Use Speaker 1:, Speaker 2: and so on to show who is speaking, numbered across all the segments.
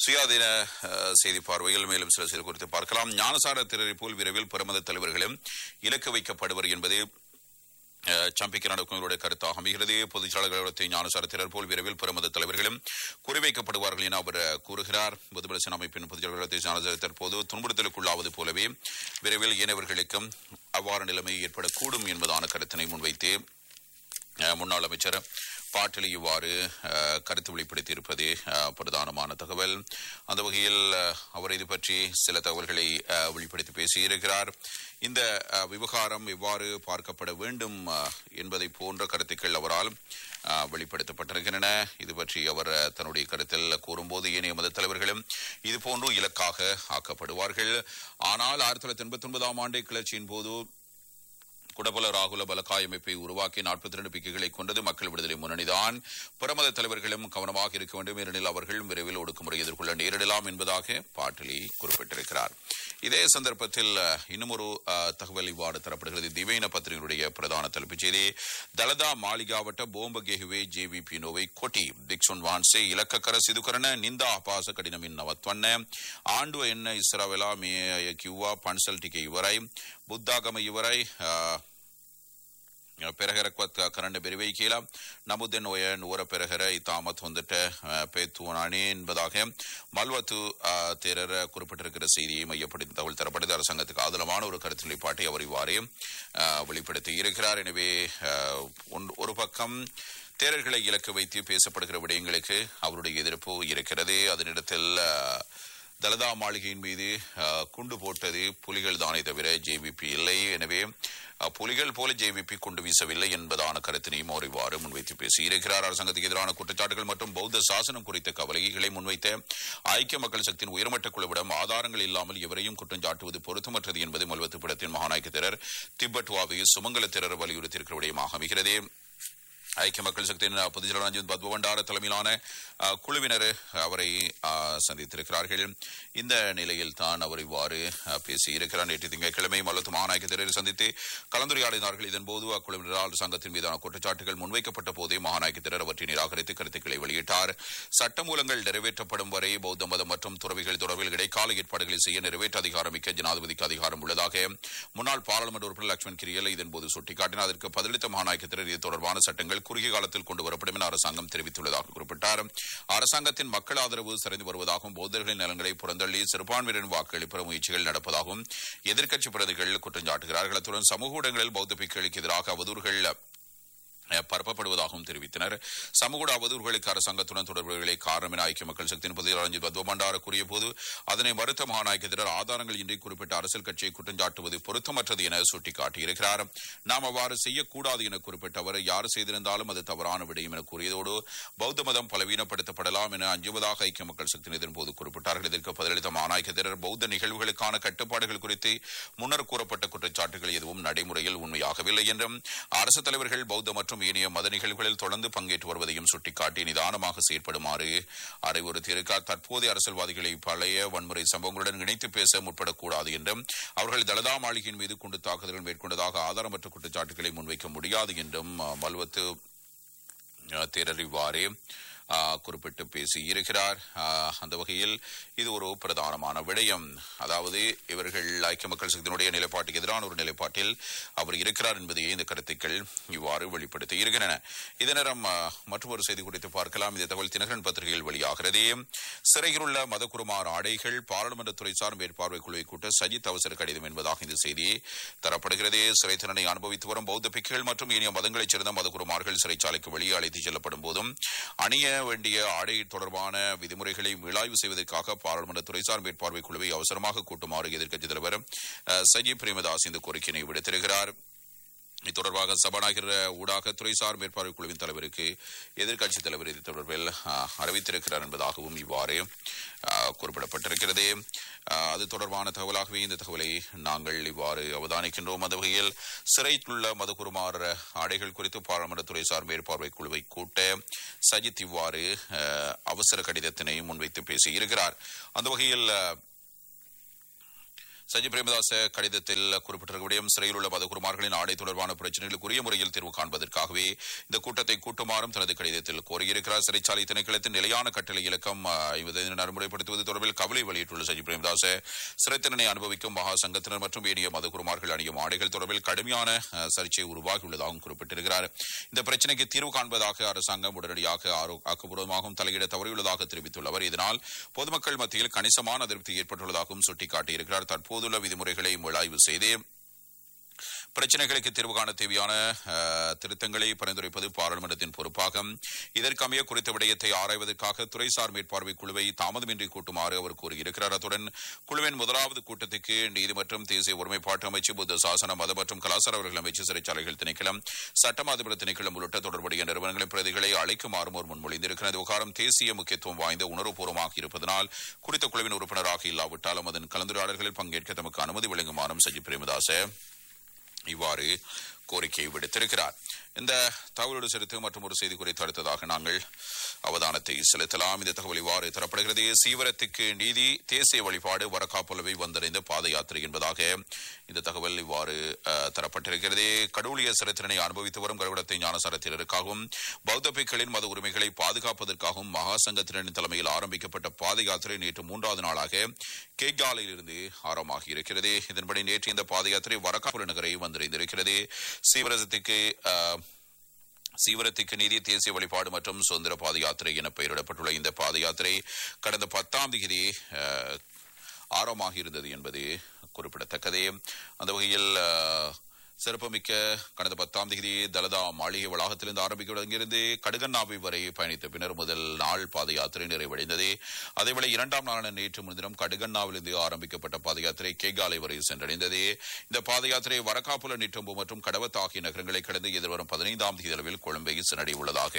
Speaker 1: சுயாதீன அஹ், செய்தி பார்வையில் மேலும் சில சில குறித்து பார்க்கலாம் ஞானசார திரரை போல் விரைவில் பிரமத தலைவர்களும் இலக்கு வைக்கப்படுவர் என்பது அஹ், சம்பிக்க நடக்குங்களுடைய கருத்தாக அமைகிறது பொதுச்சாளர்களுடைய ஞானசார திரர் போல் விரைவில் பிரமத தலைவர்களும் குறிவைக்கப்படுவார்கள் என அவர் அஹ், கூறுகிறார் பொதுபலசன் அமைப்பின் பொதுச்சாளர்களுடைய ஞானசார தற்போது துன்புறுத்தலுக்குள்ளாவது போலவே விரைவில் ஏனையவர்களுக்கும் அவ்வாறு நிலைமை ஏற்படக்கூடும் என்பதான கருத்தினை முன்வைத்து அஹ், முன்னாள் அமைச்சர் பாட்டில் இவ்வாறு அஹ், கருத்து வெளிப்படுத்தியிருப்பது அஹ், பிரதானமான தகவல் அந்த வகையில் அஹ், அவர் இது பற்றி சில தகவல்களை அஹ், வெளிப்படுத்தி பேசியிருக்கிறார் இந்த அஹ், விவகாரம் எவ்வாறு பார்க்கப்பட வேண்டும் அஹ், என்பதை போன்ற கருத்துக்கள் அவரால் அஹ், வெளிப்படுத்தப்பட்டிருக்கின்றன இது பற்றி அவர் அஹ், தன்னுடைய கருத்தில் கூறும்போது ஏனைய மத தலைவர்களும் இதுபோன்று இலக்காக ஆக்கப்படுவார்கள் ஆனால் ஆயிரத்தி தொள்ளாயிரத்தி எண்பத்தி ஒன்பதாம் ஆண்டு கிளர்ச்சியின் போது குடபல ராகுல பலகாய் அமைப்பை உருவாக்கி நாற்பத்தி ரெண்டு பிக்குகளை கொண்டது மக்கள் விடுதலை முன்னணிதான் பிரமத தலைவர்களும் கவனமாக இருக்க வேண்டும் ஏனெனில் அவர்கள் விரைவில் ஒடுக்குமுறை எதிர்கொள்ள நேரிடலாம் என்பதாக பாட்டிலி குறிப்பிட்டிருக்கிறார் இதே சந்தர்ப்பத்தில் அஹ், இன்னும் ஒரு அஹ், தகவல் இவ்வாறு தரப்படுகிறது திவேன பத்திரிகையுடைய பிரதான தலைப்புச் செய்தி ದಳದ ಮಾಳಿಗಾವಟ ಬೋಂಬಗೆಹುವೆ ಜೆವಿಪಿ ನೋವೈ ಕೊಟಿ ದಿಕ್ಷುನ್ ವಾನ್ಸೆ ಇಲಕ್ಕಕರ ಸಿದುಕರನ ನಿಂದ ಅಪಾಸ ಕಡಿನಮಿನ್ ನವತ್ವನ್ನ ಆಂಡುವ ಎನ್ನ ಇಸ್ರಾವೆಲ ಮೇ ಕಿವ್ವ ಪಣಸಲ್ಟಿಕೆ ಇವರೈ ಬುದ್ಧಾಗಮ ಇವರೈ ಆ, ಪೆರಹೆರಕ್ವತ್ ಕರಂಡ ಬೆರಿவை கீழ நமுதன் ஒய நூற பெருகிற இத்தாமத் வந்துட்ட பேத்துவனானே என்பதாக மல்வத்து அஹ், தேரர் குறிப்பிட்டிருக்கிற செய்தியை மையப்படுத்தி தகவல் தரப்பட்டது அரசாங்கத்துக்கு ஆதரவான ஒரு கருத்து வெளிப்பாட்டை அவர் இவ்வாறே அஹ், வெளிப்படுத்தி இருக்கிறார் எனவே அஹ், ஒன்- ஒரு பக்கம் தேரர்களை இலக்கு வைத்து பேசப்படுகிற விடயங்களுக்கு அவருடைய எதிர்ப்பு இருக்கிறது அதனிடத்தில் அஹ், தலதா மாளிகையின் மீது அஹ், குண்டு போட்டது புலிகள் தானே தவிர ஜேவிபி இல்லை எனவே அஹ், புலிகள் போல ஜேவிபி குண்டு வீசவில்லை என்பதான கருத்தினையும் அவர் இவ்வாறு முன்வைத்து பேசியிருக்கிறார் அரசாங்கத்துக்கு எதிரான குற்றச்சாட்டுகள் மற்றும் பௌத்த சாசனம் குறித்த கவலைகளை முன்வைத்த ஐக்கிய மக்கள் சக்தியின் உயர்மட்ட குழுவிடம் ஆதாரங்கள் இல்லாமல் எவரையும் குற்றம் சாட்டுவது பொருத்தமற்றது என்பது மல்வத்து படத்தின் மகாநாயக்க திரர் திபெட்வாவை சுமங்கல திரர் வலியுறுத்தியிருக்கிற விடயமாக அமைகிறது ஐக்கிய மக்கள் சக்தியின் பொதுச்செயலாளர் ரஞ்சித் பத்வபண்டார தலைமையிலான அஹ், குழுவினர் அவரை அஹ், சந்தித்திருக்கிறார்கள் இந்த நிலையில் தான் அவர் இவ்வாறு அஹ், பேசியிருக்கிறார் நேற்று திங்கட்கிழமை மல்லத்து மாநாயக்கத்தினரை சந்தித்து கலந்துரையாடினார்கள் இதன்போது அக்குழுவினரால் அரசாங்கத்தின் மீதான குற்றச்சாட்டுகள் முன்வைக்கப்பட்ட போதே மகாநாயக்கத்தினர் அவற்றை நிராகரித்து கருத்துக்களை வெளியிட்டார் சட்டமூலங்கள் நிறைவேற்றப்படும் வரை பௌத்த மதம் மற்றும் துறவிகள் தொடர்பில் இடைக்கால ஏற்பாடுகளை செய்ய நிறைவேற்ற அதிகாரம் மிக்க ஜனாதிபதிக்கு அதிகாரம் உள்ளதாக முன்னாள் பாராளுமன்ற உறுப்பினர் லட்சுமண் கிரியல் இதன்போது சுட்டிக்காட்டினார் அதற்கு பதிலளித்த மகாநாயக்கத்தினர் இது தொடர்பான சட்டங்கள் குறுகிய காலத்தில் கொண்டு வரப்படும் என அரசாங்கம் தெரிவித்துள்ளதாக குறிப்பிட்டார் அரசாங்கத்தின் மக்கள் ஆதரவு சரிந்து வருவதாகவும் பௌத்தர்களின் நலன்களை புறந்தள்ளி சிறுபான்மையினரின் வாக்களிப்பு பெற முயற்சிகள் நடப்பதாகவும் எதிர்க்கட்சி பிரதிகள் குற்றம் சாட்டுகிறார்கள் அத்துடன் சமூக ஊடகங்களில் பௌத்த பிக்குகளுக்கு எதிராக அவதூறுகள் அஹ், பரப்பப்படுவதாகவும் தெரிவித்தனர் சமூக அவதூறுகளுக்கு அரசாங்கத்துடன் தொடர்புகளை காரணம் என ஐக்கிய மக்கள் சக்தியின் பொதுச் ரஞ்சித் பத்வபண்டார கூறிய போது அதனை மறுத்த மகாநாயக்கத்தினர் ஆதாரங்கள் இன்றி குறிப்பிட்ட அரசியல் கட்சியை குற்றம் சாட்டுவது பொருத்தமற்றது என சுட்டிக்காட்டியிருக்கிறார் நாம் அவ்வாறு செய்யக்கூடாது என குறிப்பிட்ட அவர் யார் செய்திருந்தாலும் அது தவறான விடயம் என கூறியதோடு பௌத்த மதம் பலவீனப்படுத்தப்படலாம் என அஞ்சுவதாக ஐக்கிய மக்கள் சக்தியின் இதன்போது குறிப்பிட்டார்கள் இதற்கு பதிலளித்த மாநாயக்கத்தினர் பௌத்த நிகழ்வுகளுக்கான கட்டுப்பாடுகள் குறித்து முன்னர் கூறப்பட்ட குற்றச்சாட்டுகள் எதுவும் நடைமுறையில் உண்மையாகவில்லை என்றும் அரசு தலைவர்கள் பௌத்த மற்றும் ஏனைய மத நிகழ்வுகளில் தொடர்ந்து பங்கேற்று வருவதையும் சுட்டிக்காட்டி நிதானமாக செயற்படுமாறு அறிவுறுத்தியிருக்கார் தற்போதைய அரசியல்வாதிகளை பழைய வன்முறை சம்பவங்களுடன் இணைத்து பேச முற்படக்கூடாது என்றும் அவர்கள் தலதா மாளிகையின் மீது குண்டு தாக்குதல்கள் மேற்கொண்டதாக ஆதாரமற்ற குற்றச்சாட்டுகளை முன்வைக்க முடியாது என்றும் அஹ், மல்வத்து அஹ், தேரர் இவ்வாறே அஹ், குறிப்பிட்டு பேசி இருக்கிறார் அஹ், அந்த வகையில் இது ஒரு பிரதானமான விடயம் அதாவது இவர்கள் ஐக்கிய மக்கள் சக்தியினுடைய நிலைப்பாட்டுக்கு எதிரான ஒரு நிலைப்பாட்டில் அவர் இருக்கிறார் என்பதையே இந்த கருத்துக்கள் இவ்வாறு வெளிப்படுத்தி இருக்கின்றன இதே நேரம் அஹ், மற்றொரு செய்தி குறித்து பார்க்கலாம் இந்த தகவல் தினகரன் பத்திரிகையில் வெளியாகிறது சிறையில் உள்ள மதகுருமார் ஆடைகள் பாராளுமன்ற துறைசார் மேற்பார்வை குழுவை கூட்ட சஜித் அவசர கடிதம் என்பதாக இந்த செய்தி தரப்படுகிறது சிறை தண்டனை அனுபவித்து வரும் பௌத்த பிக்குகள் மற்றும் ஏனைய மதங்களைச் சேர்ந்த மதகுருமார்கள் சிறைச்சாலைக்கு வெளியே அழைத்துச் செல்லப்படும் போதும் அணிய வேண்டிய ஆடை தொடர்பான விதிமுறைகளை மீளாய்வு செய்வதற்காக பாராளுமன்ற துறைசார் மேற்பார்வை குழுவை அவசரமாக கூட்டுமாறு எதிர்க்கட்சித் தலைவர் அஹ், சஜித் பிரேமதாஸ் இந்த கோரிக்கையினை விடுத்திருக்கிறார் இது தொடர்பாக சபாநாயகர் ஊடாக துறைசார் மேற்பார்வை குழுவின் தலைவருக்கு எதிர்க்கட்சித் தலைவர் இது தொடர்பில் அஹ், அறிவித்திருக்கிறார் என்பதாகவும் இவ்வாறு அஹ், குறிப்பிடப்பட்டிருக்கிறது அஹ், அது தொடர்பான தகவலாகவே இந்த தகவலை நாங்கள் இவ்வாறு அவதானிக்கின்றோம் அந்த வகையில் சிறையில் உள்ள மதகுருமார் ஆடைகள் குறித்து பாராளுமன்ற துறைசார் மேற்பார்வை குழுவை கூட்ட சஜித் இவ்வாறு அஹ், அவசர கடிதத்தினை முன்வைத்து பேசியிருக்கிறார் அந்த வகையில் அஹ், சஜி பிரேமதாச கடிதத்தில் குறிப்பிட்டிருக்க விடயம் சிறையில் உள்ள மதகுருமார்களின் ஆடை தொடர்பான பிரச்சனைகளுக்கு உரிய முறையில் தீர்வு காண்பதற்காகவே இந்த கூட்டத்தை கூட்டுமாறும் தனது கடிதத்தில் கோரியிருக்கிறார் சிறைச்சாலை திணைக்களத்தின் நிலையான கட்டளை இலக்கம் ஐம்பது நடைமுறைப்படுத்துவது தொடர்பில் கவலை வெளியிட்டுள்ள சஜி பிரேமதாச சிறை தண்டனை அனுபவிக்கும் மகா சங்கத்தினர் மற்றும் ஏனைய மதகுருமார்கள் அணியும் ஆடைகள் தொடர்பில் கடுமையான அஹ், சர்ச்சை உருவாகியுள்ளதாகவும் குறிப்பிட்டிருக்கிறார் இந்த பிரச்சனைக்கு தீர்வு காண்பதாக அரசாங்கம் உடனடியாக ஆரோ- ஆக்கப்பூர்வமாகவும் தலையிட தவறியுள்ளதாக தெரிவித்துள்ள அவர் இதனால் பொதுமக்கள் மத்தியில் கணிசமான அதிருப்தி ஏற்பட்டுள்ளதாகவும் சுட்டிக்காட்டியிருக்கிறார் தற்போதுள்ள விதிமுறைகளை மீளாய்வு செய்து பிரச்சனைகளுக்கு தீர்வு காண தேவையான அஹ், திருத்தங்களை பரிந்துரைப்பது பாராளுமன்றத்தின் பொறுப்பாகும் இதற்கமைய குறித்த விடயத்தை ஆராய்வதற்காக துறைசார் மேற்பார்வை குழுவை தாமதமின்றி கூட்டுமாறு அவர் கூறியிருக்கிறார் அத்துடன் குழுவின் முதலாவது கூட்டத்துக்கு நீதி மற்றும் தேசிய ஒருமைப்பாட்டு அமைச்சு புத்த சாசன மத மற்றும் கலாச்சார அவர்கள் அமைச்சு சிறைச்சாலைகள் திணைக்களம் சட்டம் அதிபர் திணைக்களம் உள்ளிட்ட தொடர்புடைய நிறுவனங்களின் பிரதிகளை அழைக்குமாறும் ஒரு முன்மொழிந்திருக்கிறது விவகாரம் தேசிய முக்கியத்துவம் வாய்ந்த உணர்வுபூர்வமாக இருப்பதனால் குறித்த குழுவின் உறுப்பினராக இல்லாவிட்டாலும் அதன் கலந்துரையாடல்களில் பங்கேற்க தமக்கு அனுமதி வழங்குமாறும் சஜி பிரேமதாச இவ்வாறு கோரிக்கை விடுத்திருக்கிறார் இந்த தகவலோடு செலுத்து மற்றும் ஒரு செய்தி குறித்து அடுத்ததாக நாங்கள் அவதானத்தை செலுத்தலாம் இந்த தகவல் இவ்வாறு தரப்படுகிறது சீவரத்துக்கு நீதி தேசிய வழிபாடு வரக்காப்புலவை வந்தடைந்த பாத யாத்திரை என்பதாக இந்த தகவல் இவ்வாறு அஹ், தரப்பட்டிருக்கிறது கடவுளிய சிறத்திறனை அனுபவித்து வரும் கருவடத்தை ஞானசாரத்தினருக்காகவும் பௌத்த பிக்களின் மத உரிமைகளை பாதுகாப்பதற்காகவும் மகா சங்கத்தினரின் தலைமையில் ஆரம்பிக்கப்பட்ட பாத யாத்திரை நேற்று மூன்றாவது நாளாக கேகாலையில் இருந்து ஆரம்பமாகி இருக்கிறது இதன்படி நேற்று இந்த பாத யாத்திரை வரக்காப்புல நகரை வந்திருந்திருக்கிறது சீவரசத்துக்கு அஹ், சீவரத்துக்கு நீதி தேசிய வழிபாடு மற்றும் சுதந்திர பாத யாத்திரை என பெயரிடப்பட்டுள்ள இந்த பாத யாத்திரை கடந்த பத்தாம் தேதி அஹ், ஆரம்பமாகி இருந்தது என்பது குறிப்பிடத்தக்கது அந்த வகையில் அஹ், சிறப்புமிக்க கடந்த பத்தாம் தேதி தலதா மாளிகை வளாகத்திலிருந்து ஆரம்பிக்க இங்கிருந்து கடுகண்ணாவை வரை பயணித்த பின்னர் முதல் நாள் பாத யாத்திரை நிறைவடைந்தது அதேவேளை இரண்டாம் நாளான நேற்று முன்தினம் கடுகண்ணாவிலிருந்து ஆரம்பிக்கப்பட்ட பாத யாத்திரை கேகாலை வரை சென்றடைந்தது இந்த பாத யாத்திரை வரக்காப்புல நிட்டம்பு மற்றும் கடவத் ஆகிய நகரங்களை கடந்து எதிர்வரும் பதினைந்தாம் தேதி அளவில் கொழும்பை சென்றடைய உள்ளதாக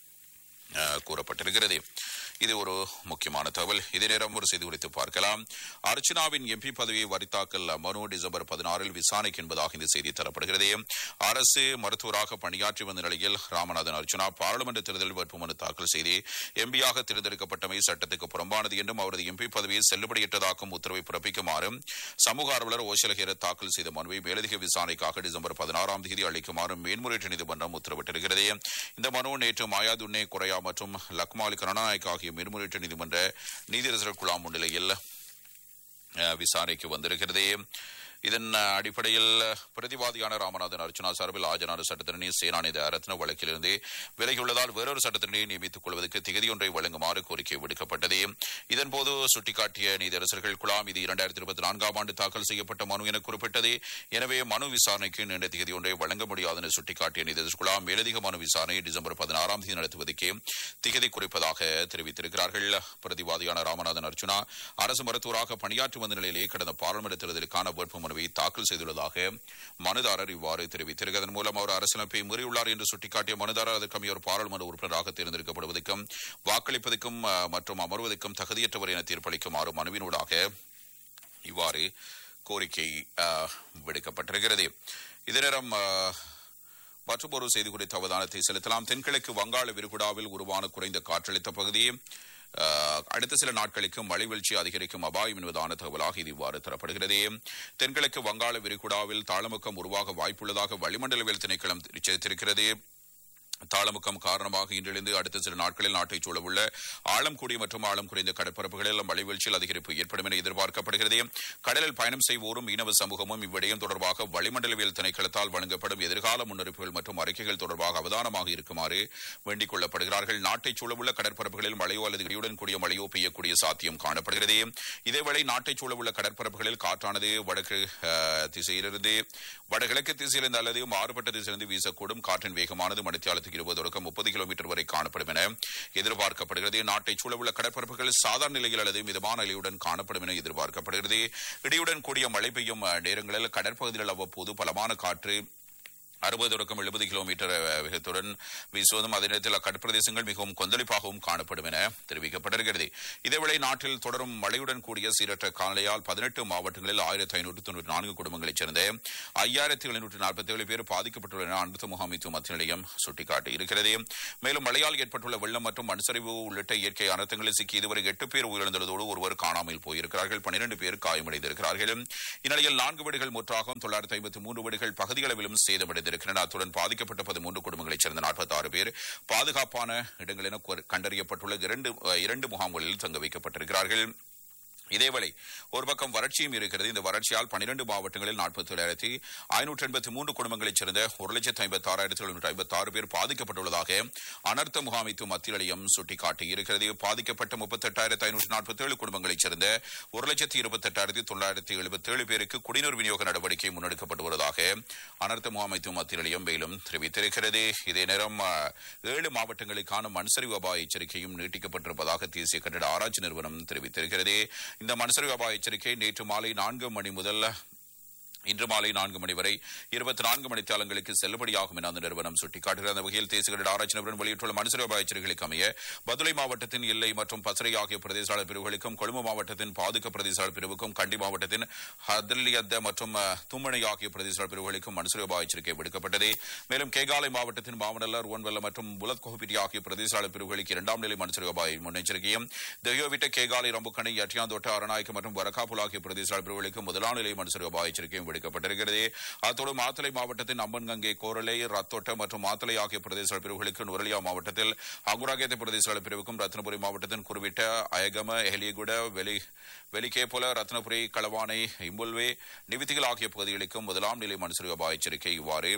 Speaker 1: அஹ், கூறப்பட்டிருக்கிறது இது ஒரு முக்கியமான தகவல் இதே நேரம் ஒரு செய்தி குறித்து பார்க்கலாம் அர்ச்சனாவின் எம்பி பதவியை வரித்தாக்கல் மனு டிசம்பர் பதினாறில் விசாரணைக்கு என்பதாக இந்த செய்தி தரப்படுகிறது அரசு மருத்துவராக பணியாற்றி வந்த நிலையில் ராமநாதன் அர்ச்சனா பாராளுமன்ற தேர்தலில் வேட்புமனு தாக்கல் செய்து எம்பியாக தேர்ந்தெடுக்கப்பட்டமை சட்டத்துக்கு புறம்பானது என்றும் அவரது எம்பி பதவியை செல்லுபடியற்றதாக்கும் உத்தரவை பிறப்பிக்குமாறும் சமூக ஆர்வலர் ஓசலகேர தாக்கல் செய்த மனுவை மேலதிக விசாரணைக்காக டிசம்பர் பதினாறாம் தேதி அளிக்குமாறு மேன்முறையீட்டு நீதிமன்றம் உத்தரவிட்டிருக்கிறது இந்த மனு நேற்று மாயாதுன்னே குரையா மற்றும் லக்மாலி கருணாநாயக் ஆகிய மேன்முறையீட்டு நீதிமன்ற நீதியரசர் குழாம் முன்னிலையில் அஹ், விசாரணைக்கு வந்திருக்கிறது இதன் அஹ், அடிப்படையில் பிரதிவாதியான ராமநாதன் அர்ச்சனா சார்பில் ஆஜனான சட்டத்திரணி சேனாநிதி ரத்ன வழக்கிலிருந்து விலகியுள்ளதால் வேறொரு சட்டத்திரணியை நியமித்துக் கொள்வதற்கு திகதியொன்றை வழங்குமாறு கோரிக்கை விடுக்கப்பட்டது இதன்போது சுட்டிக்காட்டிய நீதியரசர்கள் குழாம் இது இரண்டாயிரத்தி இருபத்தி நான்காம் ஆண்டு தாக்கல் செய்யப்பட்ட மனு என குறிப்பிட்டது எனவே மனு விசாரணைக்கு நீண்ட திகதி ஒன்றை வழங்க முடியாது என சுட்டிக்காட்டிய நீதியரசர் குழாம் மேலதிக மனு விசாரணை டிசம்பர் பதினாறாம் தேதி நடத்துவதற்கு திகதி குறிப்பதாக தெரிவித்திருக்கிறார்கள் பிரதிவாதியான ராமநாதன் அர்ச்சுனா அரசு மருத்துவராக பணியாற்றி வந்த நிலையிலேயே கடந்த பாராளுமன்ற தேர்தலுக்கான வேட்பு மனுவை தாக்கல் செய்துள்ளதாக மனுதாரர் இவ்வாறு தெரிவித்திருக்கிறார் இதன் மூலம் அவர் அரசியலமைப்பை மீறியுள்ளார் என்று சுட்டிக்காட்டிய மனுதாரர் அதற்கமைய ஒரு பாராளுமன்ற உறுப்பினராக தேர்ந்தெடுக்கப்படுவதற்கும் வாக்களிப்பதற்கும் அஹ், மற்றும் அமர்வதற்கும் தகுதியற்றவர் என தீர்ப்பளிக்குமாறு மனுவினூடாக இவ்வாறு கோரிக்கை அஹ், விடுக்கப்பட்டிருக்கிறது இதே நேரம் அஹ், மற்றும் ஒரு செய்தி குறித்த அவதானத்தை செலுத்தலாம் தென்கிழக்கு வங்காள விரிகுடாவில் உருவான குறைந்த காற்றழுத்த பகுதி அஹ், அடுத்த சில நாட்களுக்கு மழை வீழ்ச்சி அதிகரிக்கும் அபாயம் என்பதான தகவலாக இது இவ்வாறு தரப்படுகிறது தென்கிழக்கு வங்காள விரிகுடாவில் தாளமுக்கம் உருவாக வாய்ப்புள்ளதாக வளிமண்டலவியல் திணைக்களம் எச்சரித்திருக்கிறது தாளமுக்கம் காரணமாக இன்றிலிருந்து அடுத்த சில நாட்களில் நாட்டைச் சூழவுள்ள ஆழம் கூடிய மற்றும் ஆழம் குறைந்த கடற்பரப்புகளில் மழை வீழ்ச்சியில் அதிகரிப்பு ஏற்படும் என எதிர்பார்க்கப்படுகிறது கடலில் பயணம் செய்வோரும் மீனவ சமூகமும் இவ்விடயம் தொடர்பாக வளிமண்டலவியல் திணைக்களத்தால் வழங்கப்படும் எதிர்கால முன்னறிப்புகள் மற்றும் அறிக்கைகள் தொடர்பாக அவதானமாக இருக்குமாறு வேண்டிக் கொள்ளப்படுகிறார்கள் நாட்டைச் சூழவுள்ள கடற்பரப்புகளில் மழையோ அல்லது இடியுடன் கூடிய மழையோ பெய்யக்கூடிய சாத்தியம் காணப்படுகிறது இதேவேளை நாட்டைச் சூழவுள்ள கடற்பரப்புகளில் காற்றானது வடக்கு அஹ், திசையிலிருந்து வடகிழக்கு திசையிலிருந்து அல்லது மாறுபட்ட திசையிலிருந்து வீசக்கூடும் காற்றின் வேகமானது மணித்தியாலத்துக்கு இருபது தொடக்கம் முப்பது கிலோமீட்டர் வரை காணப்படும் என எதிர்பார்க்கப்படுகிறது நாட்டைச் சூழவுள்ள கடற்பரப்புகள் சாதாரண நிலையில் அல்லது மிதமான நிலையுடன் காணப்படும் என எதிர்பார்க்கப்படுகிறது இடியுடன் கூடிய மழை பெய்யும் அஹ், நேரங்களில் கடற்பகுதியில் அவ்வப்போது பலமான காற்று அறுபது தொடக்கம் எழுபது கிலோமீட்டர் அஹ், வேகத்துடன் வீசுவதும் அதே நேரத்தில் அக்கடற்பிரதேசங்கள் மிகவும் கொந்தளிப்பாகவும் காணப்படும் என தெரிவிக்கப்பட்டிருக்கிறது இதேவேளை நாட்டில் தொடரும் மழையுடன் கூடிய சீரற்ற காலையால் பதினெட்டு மாவட்டங்களில் ஆயிரத்தி ஐநூற்று தொண்ணூற்றி நான்கு குடும்பங்களைச் சேர்ந்த ஐயாயிரத்தி எழுநூற்று நாற்பத்தி ஏழு பேர் பாதிக்கப்பட்டுள்ளன என அனைத்து முகாமைத்துவ மத்திய நிலையம் சுட்டிக்காட்டி இருக்கிறது மேலும் மழையால் ஏற்பட்டுள்ள வெள்ளம் மற்றும் மண்சரிவு உள்ளிட்ட இயற்கை அனர்த்தங்களில் சிக்கி இதுவரை எட்டு பேர் உயிரிழந்துள்ளதோடு ஒருவர் காணாமல் போயிருக்கிறார்கள் பனிரெண்டு பேர் காயமடைந்திருக்கிறார்கள் இந்நிலையில் நான்கு வீடுகள் முற்றாகவும் தொள்ளாயிரத்தி ஐம்பத்தி மூன்று வீடுகள் பகுதிகளவிலும் சேதமடைந்திருக்கின்றன அத்துடன் பாதிக்கப்பட்ட பதிமூன்று குடும்பங்களைச் சேர்ந்த நாற்பத்தி ஆறு பேர் பாதுகாப்பான இடங்கள் என கொ- கண்டறியப்பட்டுள்ள இரண்டு அஹ், இரண்டு முகாம்களில் தங்க வைக்கப்பட்டிருக்கிறார்கள் இதேவேளை ஒரு பக்கம் வறட்சியும் இருக்கிறது இந்த வறட்சியால் பனிரெண்டு மாவட்டங்களில் நாற்பத்தி ஏழாயிரத்தி ஐநூற்றி எண்பத்தி மூன்று குடும்பங்களைச் சேர்ந்த ஒரு லட்சத்து ஐம்பத்தி ஆறாயிரத்தி எழுநூற்றி ஐம்பத்தி ஆறு பேர் பாதிக்கப்பட்டுள்ளதாக அனர்த்த முகாமைத்துவ மத்திய நிலையம் சுட்டிக்காட்டி இருக்கிறது பாதிக்கப்பட்ட முப்பத்தெட்டாயிரத்தி ஐநூற்றி நாற்பத்தி ஏழு குடும்பங்களைச் சேர்ந்த ஒரு லட்சத்தி இருபத்தெட்டாயிரத்தி தொள்ளாயிரத்தி எழுபத்தி ஏழு பேருக்கு குடிநீர் விநியோக நடவடிக்கை முன்னெடுக்கப்பட்டு வருவதாக அனர்த்த முகாமைத்துவ மத்திய நிலையம் மேலும் தெரிவித்திருக்கிறது இதே நேரம் அஹ், ஏழு மாவட்டங்களுக்கான மண்சரிவு அபாய எச்சரிக்கையும் நீட்டிக்கப்பட்டிருப்பதாக தேசிய கட்டிட ஆராய்ச்சி நிறுவனம் தெரிவித்திருக்கிறது இந்த மண்சரிவு அபாய எச்சரிக்கை நேற்று மாலை நான்கு மணி முதல் இன்று மாலை நான்கு மணி வரை இருபத்தி நான்கு மணித்தாளங்களுக்கு செல்லுபடியாகும் என அந்த நிறுவனம் சுட்டிக்காட்டுகிறது அந்த வகையில் தேசிய கட்டிட ஆராய்ச்சி நிறுவனம் வெளியிட்டுள்ள மனுசரி அபாய எச்சரிக்கைகளுக்கு அமைய பதுளை மாவட்டத்தின் எல்லை மற்றும் பசறை ஆகிய பிரதேசாளர் பிரிவுகளுக்கும் கொழும்பு மாவட்டத்தின் பாதுக பிரதேசாளர் பிரிவுக்கும் கண்டி மாவட்டத்தின் ஹதல்லியத்த மற்றும் அஹ், தும்மணை ஆகிய பிரதேசாளர் பிரிவுகளுக்கும் மனுசரி அபாய எச்சரிக்கை விடுக்கப்பட்டது மேலும் கேகாலை மாவட்டத்தின் மாவனல்லர் ஒன்வெல்ல மற்றும் புலத் கோபிட்டி ஆகிய பிரதேசாளர் பிரிவுகளுக்கு இரண்டாம் நிலை மனுசரி அபாய முன்னெச்சரிக்கையும் தெஹியோவிட்ட கேகாலை ரம்புக்கணை யட்டியாந்தோட்ட அரநாயக்க மற்றும் வரக்காப்புல் ஆகிய பிரதேசாளர் பிரிவுகளுக்கு முதலாம் நிலை மனுசரி அபாய எச்சரிக்கையும் விடுக்கப்பட்டிருக்கிறது அத்தோடு மாத்தளை மாவட்டத்தின் அம்பன்கங்கை கோரலை ரத்தோட்ட மற்றும் மாத்தளை ஆகிய பிரதேச பிரிவுகளுக்கு நுரலியா மாவட்டத்தில் அங்குராகேத்த பிரதேச பிரிவுக்கும் ரத்னபுரி மாவட்டத்தின் குருவிட்ட அயகம எஹலியகுட வெளி வெளிகேபுல ரத்னபுரி களவானை இம்புல்வே நிவித்திகள் ஆகிய பகுதிகளுக்கும் முதலாம் நிலை மனுசரி அபாய எச்சரிக்கை இவ்வாறு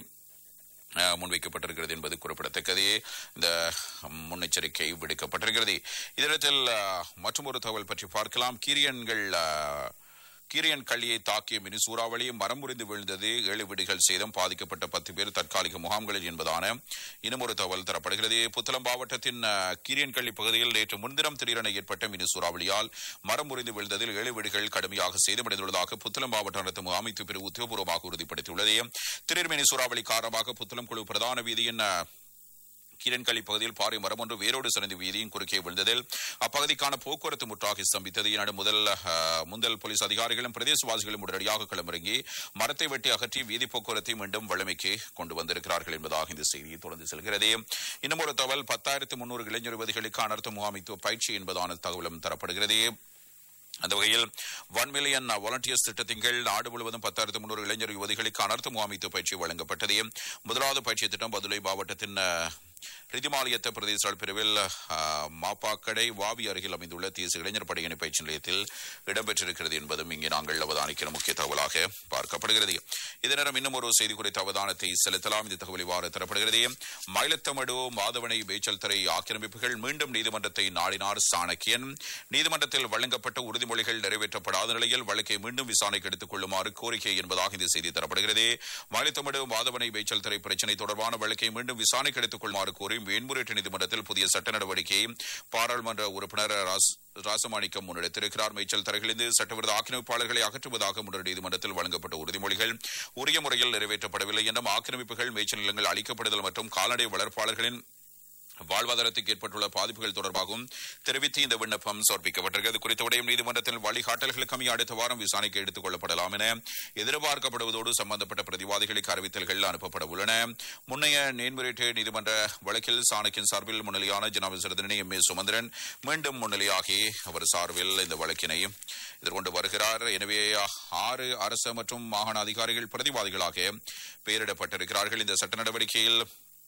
Speaker 1: அஹ், முன்வைக்கப்பட்டிருக்கிறது என்பது குறிப்பிடத்தக்கது இந்த முன்னெச்சரிக்கை விடுக்கப்பட்டிருக்கிறது இதனிடத்தில் மற்றும் ஒரு தகவல் பற்றி பார்க்கலாம் கீரியன்கள் அஹ், கீரியன் கள்ளியை தாக்கிய மினி சூறாவளி மரம் முறிந்து விழுந்தது ஏழு வீடுகள் சேதம் பாதிக்கப்பட்ட பத்து பேர் தற்காலிக முகாம்களில் என்பதான இன்னும் ஒரு தகவல் தரப்படுகிறது புத்தளம் மாவட்டத்தின் அஹ், கீரியன் கள்ளி பகுதியில் நேற்று முன்தினம் திடீரென ஏற்பட்ட மினி சூறாவளியால் மரம் முறிந்து விழுந்ததில் ஏழு வீடுகள் கடுமையாக சேதமடைந்துள்ளதாக புத்தளம் மாவட்ட நடத்தும் முகாமைத்து பிரிவு உத்தியோகபூர்வமாக உறுதிப்படுத்தியுள்ளது திடீர் மினி சூறாவளி காரணமாக புத்தளம் குழு பிரதான வீதியின் அஹ், கிரண்களி பகுதியில் பாறை மரம் ஒன்று வேரோடு சரிந்து வீதியின் குறுக்கே விழுந்ததில் அப்பகுதிக்கான போக்குவரத்து முற்றாக ஸ்தம்பித்தது இதனிடம் முதல் அஹ், முந்தல் போலீஸ் அதிகாரிகளும் பிரதேசவாசிகளும் உடனடியாக களமிறங்கி மரத்தை வெட்டி அகற்றி வீதி போக்குவரத்தை மீண்டும் வழமைக்கு கொண்டு வந்திருக்கிறார்கள் என்பதாக இந்த செய்தி தொடர்ந்து செல்கிறது இன்னும் ஒரு தகவல் பத்தாயிரத்து முன்னூறு இளைஞர் யுவதிகளுக்கு அனர்த்த முகாமைத்துவ பயிற்சி என்பதான தகவலும் தரப்படுகிறது அந்த வகையில் ஒன் மில்லியன் வாலண்டியர்ஸ் திட்டத்தின் கீழ் நாடு முழுவதும் பத்தாயிரத்து முன்னூறு இளைஞர் யுவதிகளுக்கு அனர்த்த முகாமைத்துவ பயிற்சி வழங்கப்பட்டது முதலாவது பயிற்சி திட்டம் பதுளை மாவட்டத்தின் அஹ், ரிதிமாலியத்த பிரதேச பிரிவில் அஹ், மாப்பாக்கடை வாவி அருகில் அமைந்துள்ள தேசிய இளைஞர் படையணி பயிற்சி நிலையத்தில் இடம்பெற்றிருக்கிறது என்பதும் இங்கே நாங்கள் அவதானிக்கிற முக்கிய தகவலாக பார்க்கப்படுகிறது இதே நேரம் இன்னும் ஒரு செய்தி குறித்த அவதானத்தை செலுத்தலாம் இந்த தகவல் இவ்வாறு தரப்படுகிறது மயிலத்தமடு மாதவனை பேச்சல்தரை ஆக்கிரமிப்புகள் மீண்டும் நீதிமன்றத்தை நாடினார் சாணக்கியன் நீதிமன்றத்தில் வழங்கப்பட்ட உறுதிமொழிகள் நிறைவேற்றப்படாத நிலையில் வழக்கை மீண்டும் விசாரணைக்கு எடுத்துக் கொள்ளுமாறு கோரிக்கை என்பதாக இந்த செய்தி தரப்படுகிறது மயிலத்தமடு மாதவனை பேச்சல் திரை பிரச்சினை தொடர்பான வழக்கை மீண்டும் விசாரணைக்கு எடுத்துக் கொள்ளுமாறு கோரி மேன்முறையீட்டு நீதிமன்றத்தில் புதிய சட்ட நடவடிக்கையை பாராளுமன்ற உறுப்பினர் ராஸ்- ராசமாணிக்கம் முன்னெடுத்திருக்கிறார் மேய்ச்சல் தரைகளிலிருந்து சட்டவிரோத ஆக்கிரமிப்பாளர்களை அகற்றுவதாக முன்னர் நீதிமன்றத்தில் வழங்கப்பட்ட உறுதிமொழிகள் உரிய முறையில் நிறைவேற்றப்படவில்லை என்றும் ஆக்கிரமிப்புகள் மேய்ச்சல் நிலங்கள் அளிக்கப்படுதல் மற்றும் கால்நடை வளர்ப்பாளர்களின் வாழ்வாதாரத்துக்கு ஏற்பட்டுள்ள பாதிப்புகள் தொடர்பாகவும் தெரிவித்து இந்த விண்ணப்பம் சமர்ப்பிக்கப்பட்டிருக்கிறது குறித்த விடயம் நீதிமன்றத்தில் வழிகாட்டல்களுக்கு அமைய அடுத்த வாரம் விசாரணைக்கு எடுத்துக் கொள்ளப்படலாம் என எதிர்பார்க்கப்படுவதோடு சம்பந்தப்பட்ட பிரதிவாதிகளுக்கு அறிவித்தல்கள் அனுப்பப்பட உள்ளன முன்னைய மேன்முறையீட்டு நீதிமன்ற வழக்கில் சாணக்கியன் சார்பில் முன்னிலையான ஜனாபிசரதனி எம் ஏ சுமந்திரன் மீண்டும் முன்னிலையாகி அவர் சார்பில் இந்த வழக்கினை எதிர்கொண்டு வருகிறார் எனவே ஆறு அரசு மற்றும் மாகாண அதிகாரிகள் பிரதிவாதிகளாக பெயரிடப்பட்டிருக்கிறார்கள் இந்த சட்ட நடவடிக்கையில்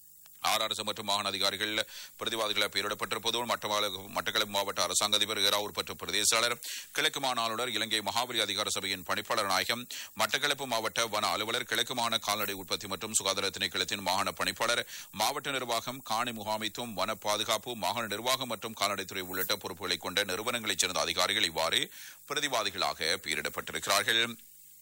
Speaker 1: ஆறு அரசு மற்றும் மாகாண அதிகாரிகள் பிரதிவாதிகளாக பெயரிடப்பட்டிருப்பதோடு மட்டக்களப்பு மட்டக்களப்பு மாவட்ட அரசாங்க அதிபர் ஏராவூர் பற்று பிரதேசாளர் கிழக்கு மாநாளுநர் இலங்கை மகாபலி அதிகார சபையின் பணிப்பாளர் நாயகம் மட்டக்களப்பு மாவட்ட வன அலுவலர் கிழக்கு மாகாண கால்நடை உற்பத்தி மற்றும் சுகாதார திணைக்களத்தின் மாகாண பணிப்பாளர் மாவட்ட நிர்வாகம் காணி முகாமைத்துவம் வன பாதுகாப்பு மாகாண நிர்வாகம் மற்றும் கால்நடைத்துறை உள்ளிட்ட பொறுப்புகளை கொண்ட நிறுவனங்களைச் சேர்ந்த அதிகாரிகள் இவ்வாறு பிரதிவாதிகளாக பெயரிடப்பட்டிருக்கிறார்கள்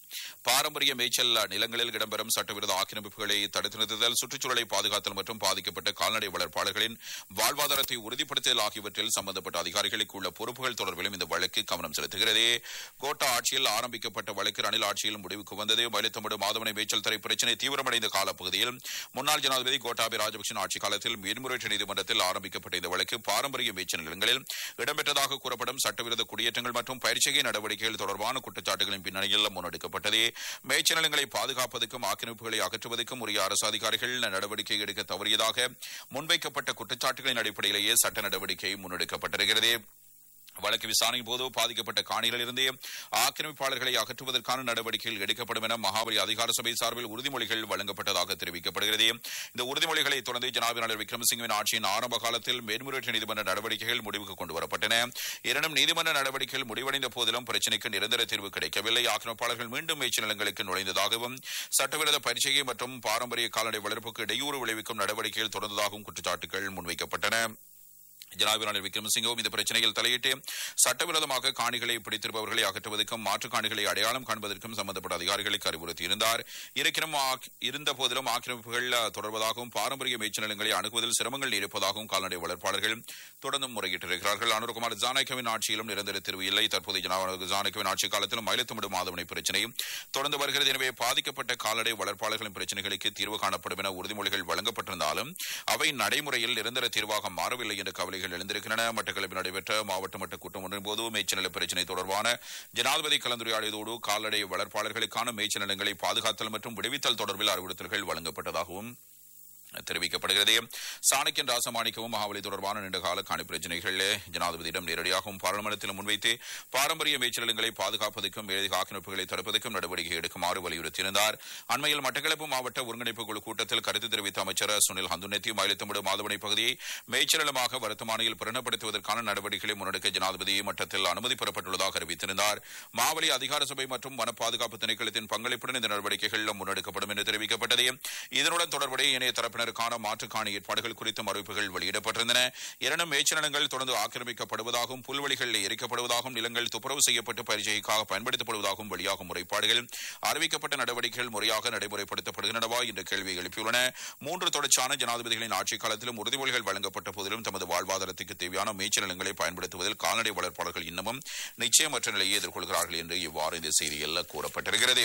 Speaker 1: பாரம்பரிய மேய்ச்சல் நிலங்களில் இடம்பெறும் சட்டவிரோத ஆக்கிரமிப்புகளை தடுத்து நிறுத்துதல் சுற்றுச்சூழலை பாதுகாத்தல் மற்றும் பாதிக்கப்பட்ட கால்நடை வளர்ப்பாளர்களின் வாழ்வாதாரத்தை உறுதிப்படுத்துதல் ஆகியவற்றில் சம்பந்தப்பட்ட அதிகாரிகளுக்கு உள்ள பொறுப்புகள் தொடர்பிலும் இந்த வழக்கு கவனம் செலுத்துகிறது கோட்டா ஆட்சியில் ஆரம்பிக்கப்பட்ட வழக்கு ரணில் ஆட்சியில் முடிவுக்கு வந்தது மயிலத்தமிடு மாதவனை மேய்ச்சல் தரை பிரச்சினை தீவிரமடைந்த காலப்பகுதியில் முன்னாள் ஜனாதிபதி கோட்டாபே ராஜபக்சன் ஆட்சி காலத்தில் மேன்முறையீட்டு நீதிமன்றத்தில் ஆரம்பிக்கப்பட்ட இந்த வழக்கு பாரம்பரிய மேய்ச்சல் நிலங்களில் இடம்பெற்றதாக கூறப்படும் சட்டவிரோத குடியேற்றங்கள் மற்றும் பயிற்சிகை நடவடிக்கைகள் தொடர்பான குற்றச்சாட்டுகளின் பின்னணியில் முன்னெடுக்கப்பட்டது மேய்ச்சல் நிலங்களை பாதுகாப்பதற்கும் ஆக்கிரமிப்புகளை அகற்றுவதற்கும் உரிய அரசு அதிகாரிகள் நடவடிக்கை எடுக்க தவறியதாக முன்வைக்கப்பட்ட குற்றச்சாட்டுகளின் அடிப்படையிலேயே சட்ட நடவடிக்கை முன்னெடுக்கப்பட்டிருக்கிறது வழக்கு விசாரணையின் போது பாதிக்கப்பட்ட காணிகளிலிருந்து ஆக்கிரமிப்பாளர்களை அகற்றுவதற்கான நடவடிக்கைகள் எடுக்கப்படும் என மகாபலி அதிகார சபை சார்பில் உறுதிமொழிகள் வழங்கப்பட்டதாக தெரிவிக்கப்படுகிறது இந்த உறுதிமொழிகளை தொடர்ந்து ஜனாதிபதி விக்ரமசிங்கவின் ஆட்சியின் ஆரம்ப காலத்தில் மேன்முறையீட்டு நீதிமன்ற நடவடிக்கைகள் முடிவுக்கு கொண்டு வரப்பட்டன இரண்டும் நீதிமன்ற நடவடிக்கைகள் முடிவடைந்த போதிலும் பிரச்சினைக்கு நிரந்தர தீர்வு கிடைக்கவில்லை ஆக்கிரமிப்பாளர்கள் மீண்டும் மேய்ச்சி நிலங்களுக்கு நுழைந்ததாகவும் சட்டவிரோத பரிச்சை மற்றும் பாரம்பரிய கால்நடை வளர்ப்புக்கு இடையூறு விளைவிக்கும் நடவடிக்கைகள் தொடர்ந்ததாகவும் குற்றச்சாட்டுகள் முன்வைக்கப்பட்டன ஜனாதிபதி ரணில் விக்ரமசிங்கவும் இந்த பிரச்சனையில் தலையிட்டு சட்டவிரோதமாக காணிகளை பிடித்திருப்பவர்களை அகற்றுவதற்கும் மாற்று காணிகளை அடையாளம் காண்பதற்கும் சம்பந்தப்பட்ட அதிகாரிகளுக்கு அறிவுறுத்தியிருந்தார் இருக்கினும் இருந்த போதிலும் ஆக்கிரமிப்புகள் தொடர்வதாகவும் பாரம்பரிய மேய்ச்சல் நிலங்களை அணுகுவதில் சிரமங்கள் இருப்பதாகவும் கால்நடை வளர்ப்பாளர்கள் தொடர்ந்து முறையிட்டிருக்கிறார்கள் அனுர்குமார் ஜானகிவின் ஆட்சியிலும் நிரந்தர தீர்வு இல்லை தற்போதைய ஜனாதிபதி ஜானகிவின் ஆட்சி காலத்திலும் மயிலத்தமிடு மாதவனை பிரச்சனை தொடர்ந்து வருகிறது எனவே பாதிக்கப்பட்ட கால்நடை வளர்ப்பாளர்களின் பிரச்சனைகளுக்கு தீர்வு காணப்படும் என உறுதிமொழிகள் வழங்கப்பட்டிருந்தாலும் அவை நடைமுறையில் நிரந்தர தீர்வாக மாறவில்லை என்ற கவலைகள் எழுந்திருக்கின்றன மட்டக்களப்பில் நடைபெற்ற மாவட்ட மட்ட கூட்டம் ஒன்றின் போது மேய்ச்சல் நில பிரச்சினை தொடர்பான ஜனாதிபதி கலந்துரையாடியதோடு கால்நடை வளர்ப்பாளர்களுக்கான மேய்ச்சல் நிலங்களை பாதுகாத்தல் மற்றும் விடுவித்தல் தொடர்பில் அறிவுறுத்தல்கள் வழங்கப்பட்டதாகவும் தெரிவிக்கப்படுகிறது சாணக்கியன் ராசமாணிக்கவும் மகாவலி தொடர்பான நீண்டகால காணி பிரச்சினைகள் ஜனாதிபதியிடம் நேரடியாகவும் பாராளுமன்றத்தில் முன்வைத்து பாரம்பரிய மேய்ச்சல்களை பாதுகாப்பதற்கும் வேதிக ஆக்கிரமிப்புகளை தடுப்பதற்கும் நடவடிக்கை எடுக்குமாறு வலியுறுத்தியிருந்தார் அண்மையில் மட்டக்களப்பு மாவட்ட ஒருங்கிணைப்பு குழு கூட்டத்தில் கருத்து தெரிவித்த அமைச்சர் சுனில் ஹந்துனெத்தி மயிலத்தமிடு மாதவனை பகுதியை மேய்ச்சலமாக வருத்தமானியில் பிரணப்படுத்துவதற்கான நடவடிக்கைகளை முன்னெடுக்க ஜனாதிபதி மட்டத்தில் அனுமதி பெறப்பட்டுள்ளதாக அறிவித்திருந்தார் மாவலி அதிகார சபை மற்றும் வன பாதுகாப்பு திணைக்களத்தின் பங்களிப்புடன் இந்த நடவடிக்கைகள் முன்னெடுக்கப்படும் என்று தெரிவிக்கப்பட்டது இதனுடன் தொடர்புடைய இணைய தரப்பினருக்கான மாற்று காணி ஏற்பாடுகள் குறித்தும் அறிவிப்புகள் வெளியிடப்பட்டிருந்தன இரண்டு மேய்ச்சல் நிலங்கள் தொடர்ந்து ஆக்கிரமிக்கப்படுவதாகவும் புல்வெளிகள் எரிக்கப்படுவதாகவும் நிலங்கள் துப்புரவு செய்யப்பட்டு பரிச்சைக்காக பயன்படுத்தப்படுவதாகவும் வெளியாகும் முறைப்பாடுகள் அறிவிக்கப்பட்ட நடவடிக்கைகள் முறையாக நடைமுறைப்படுத்தப்படுகின்றனவா என்ற கேள்வியை எழுப்பியுள்ளன மூன்று தொடர்ச்சியான ஜனாதிபதிகளின் ஆட்சிக் காலத்திலும் உறுதிமொழிகள் வழங்கப்பட்ட போதிலும் தமது வாழ்வாதாரத்துக்கு தேவையான மேய்ச்சல் நிலங்களை பயன்படுத்துவதில் கால்நடை வளர்ப்பாளர்கள் இன்னமும் நிச்சயமற்ற நிலையை எதிர்கொள்கிறார்கள் என்று இவ்வாறு இந்த செய்தியில் கூறப்பட்டிருக்கிறது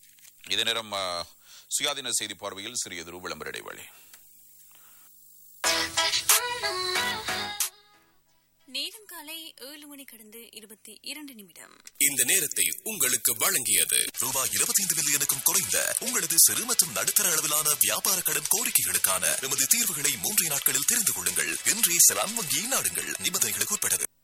Speaker 1: இதே நேரம் சுயாதீன செய்தி பார்வையில் சிறியதொரு விளம்பர இடைவெளி
Speaker 2: நேரம் காலை ஏழு மணி கடந்து இருபத்தி இரண்டு நிமிடம்
Speaker 3: இந்த நேரத்தை உங்களுக்கு வழங்கியது
Speaker 4: ரூபாய் இருபத்தி ஐந்து மில்லியனுக்கும் குறைந்த உங்களது சிறு மற்றும் நடுத்தர அளவிலான வியாபார கடன் கோரிக்கைகளுக்கான எமது தீர்வுகளை மூன்று நாட்களில் தெரிந்து கொள்ளுங்கள் இன்றே செலான் வங்கியை நாடுங்கள் நிபந்தனைகளுக்கு உட்பட்டது